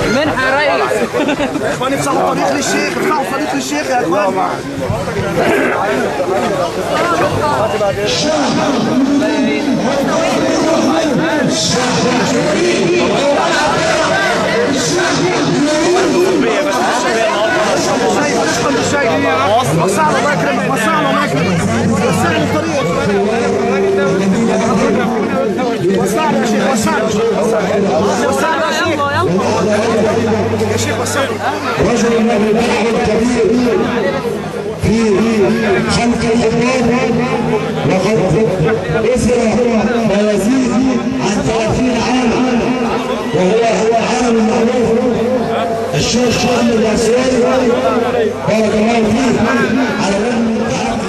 منحة يا ريس يا اخوان افتحوا طريق للشيخ افتحوا طريق للشيخ يا اخوان شايف تشتغل مش شايف وسع له الله يكرمك وسع له الله يكرمك وسع له الطريق وسع له يا شيخ وسع له وسع له يا شيخ يا شيخ وسع له رجل له باع كبير في خلق الحمام وقد أسر ما يزيد عن 30 عام وهو هو العالم المعروف الشيخ محمد العسيري بارك الله فيه على الرغم من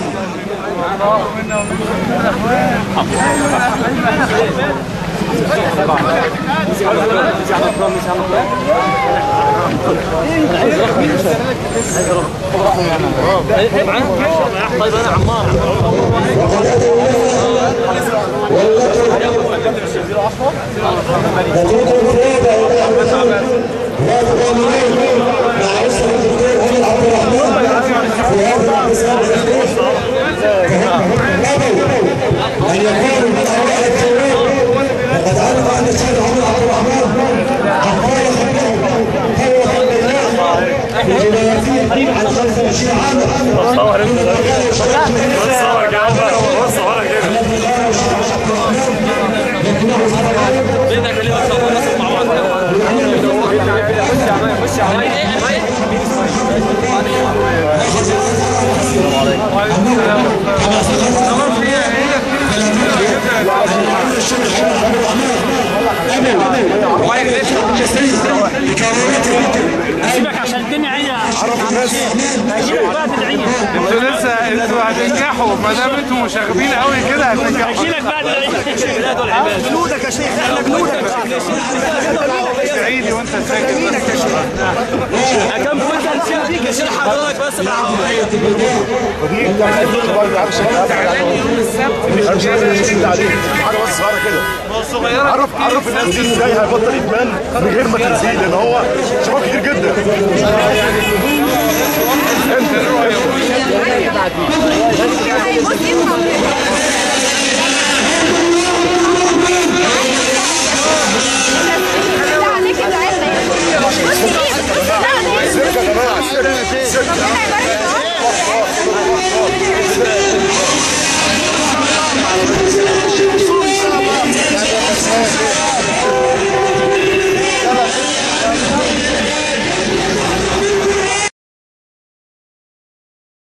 طيب انا عمار وقد أتوا دقيقة فريدة لا تضامنين مع اسم الدكتور أمير عبد الرحمن في هذا الاتصال الأخير أبوا أن يكونوا من أوائل التوراة وقد علم أن الشيخ عمر عبد الرحمن قد قال خبره قوة بالله في ولايته عن 25 عاما من مكان الشيخ الذي لا يشرع عبد الرحمن يكون صدقا سيبك عشان الدنيا عيا هجيبك بقى تدعيني انتوا لسه انتوا هتنجحوا ما دام انتوا مشاغبين قوي كده هتنجحوا هجيلك بعد العيد جنودك يا شيخ احنا جنودك ادعي لي وانت ساكت جنودك يا شيخ كم كنت هنسيب فيك اشيل حضرتك بس حاجه بس صغيره كده عرف عرف الناس دي ازاي هيبطل ادمان من غير ما تنسيه لان هو شباب كتير جدا بص يفهم